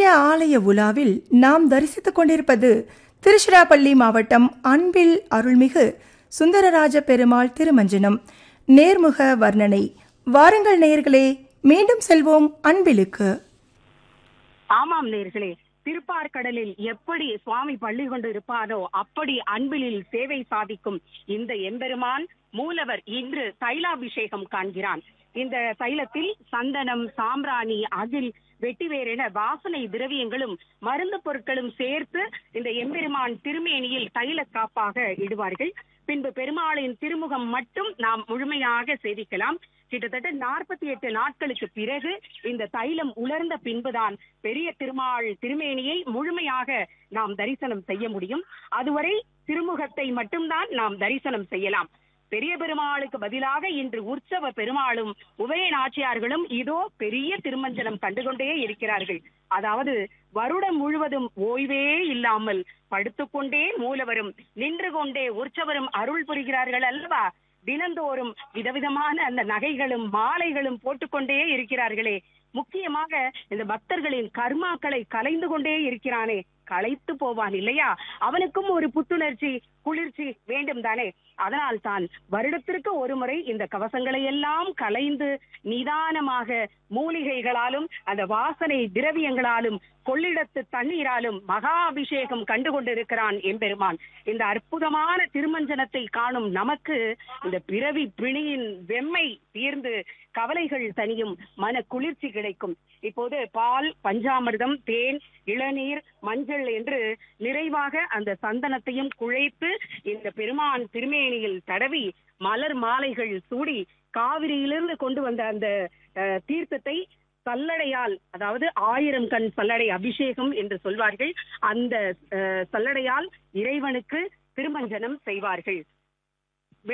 ஆலய உலாவில் நாம் தரிசித்துக் கொண்டிருப்பது திருச்சிராப்பள்ளி மாவட்டம் அன்பில் அருள்மிகு சுந்தரராஜ பெருமாள் திருமஞ்சனம் நேர்முக வர்ணனை வாருங்கள் நேயர்களே மீண்டும் செல்வோம் அன்பிலுக்கு ஆமாம் நேர்களே திருப்பார்கடலில் எப்படி சுவாமி பள்ளி கொண்டு இருப்பாரோ அப்படி அன்பிலில் சேவை சாதிக்கும் இந்த எம்பெருமான் மூலவர் இன்று தைலாபிஷேகம் காண்கிறான் இந்த தைலத்தில் சந்தனம் சாம்பிராணி அகில் வெட்டிவேர் என வாசனை திரவியங்களும் மருந்து பொருட்களும் சேர்த்து இந்த எம்பெருமான் திருமேனியில் தைல காப்பாக இடுவார்கள் பின்பு பெருமாளின் திருமுகம் மட்டும் நாம் முழுமையாக சேவிக்கலாம் கிட்டத்தட்ட நாற்பத்தி எட்டு நாட்களுக்கு பிறகு இந்த தைலம் உலர்ந்த பின்புதான் பெரிய திருமால் திருமேனியை முழுமையாக நாம் தரிசனம் செய்ய முடியும் அதுவரை திருமுகத்தை மட்டும்தான் நாம் தரிசனம் செய்யலாம் பெரிய பெருமாளுக்கு பதிலாக இன்று உற்சவ பெருமாளும் உபய நாச்சியார்களும் இதோ பெரிய திருமஞ்சனம் கண்டுகொண்டே இருக்கிறார்கள் அதாவது வருடம் முழுவதும் ஓய்வே இல்லாமல் படுத்துக்கொண்டே மூலவரும் நின்று கொண்டே உற்சவரும் அருள் புரிகிறார்கள் அல்லவா தினந்தோறும் விதவிதமான அந்த நகைகளும் மாலைகளும் போட்டுக்கொண்டே இருக்கிறார்களே முக்கியமாக இந்த பக்தர்களின் கர்மாக்களை கலைந்து கொண்டே இருக்கிறானே களைத்து போவான் இல்லையா அவனுக்கும் ஒரு புத்துணர்ச்சி குளிர்ச்சி வேண்டும் தானே அதனால் தான் வருடத்திற்கு ஒரு முறை இந்த கவசங்களை எல்லாம் கலைந்து நிதானமாக மூலிகைகளாலும் அந்த வாசனை திரவியங்களாலும் கொள்ளிடத்து தண்ணீராலும் மகா அபிஷேகம் கண்டு கொண்டிருக்கிறான் எம்பெருமான் இந்த அற்புதமான திருமஞ்சனத்தை காணும் நமக்கு இந்த பிறவி பிணியின் வெம்மை தீர்ந்து கவலைகள் தனியும் மன குளிர்ச்சி கிடைக்கும் இப்போது பால் பஞ்சாமிர்தம் தேன் இளநீர் மஞ்சள் என்று நிறைவாக அந்த சந்தனத்தையும் குழைத்து இந்த பெருமான் திருமேனியில் தடவி மலர் மாலைகள் சூடி காவிரியிலிருந்து கொண்டு வந்த அந்த அஹ், தீர்த்தத்தை சல்லடையால் அதாவது ஆயிரம் கண் சல்லடை அபிஷேகம் என்று சொல்வார்கள் அந்த அஹ், சல்லடையால் இறைவனுக்கு திருமஞ்சனம் செய்வார்கள்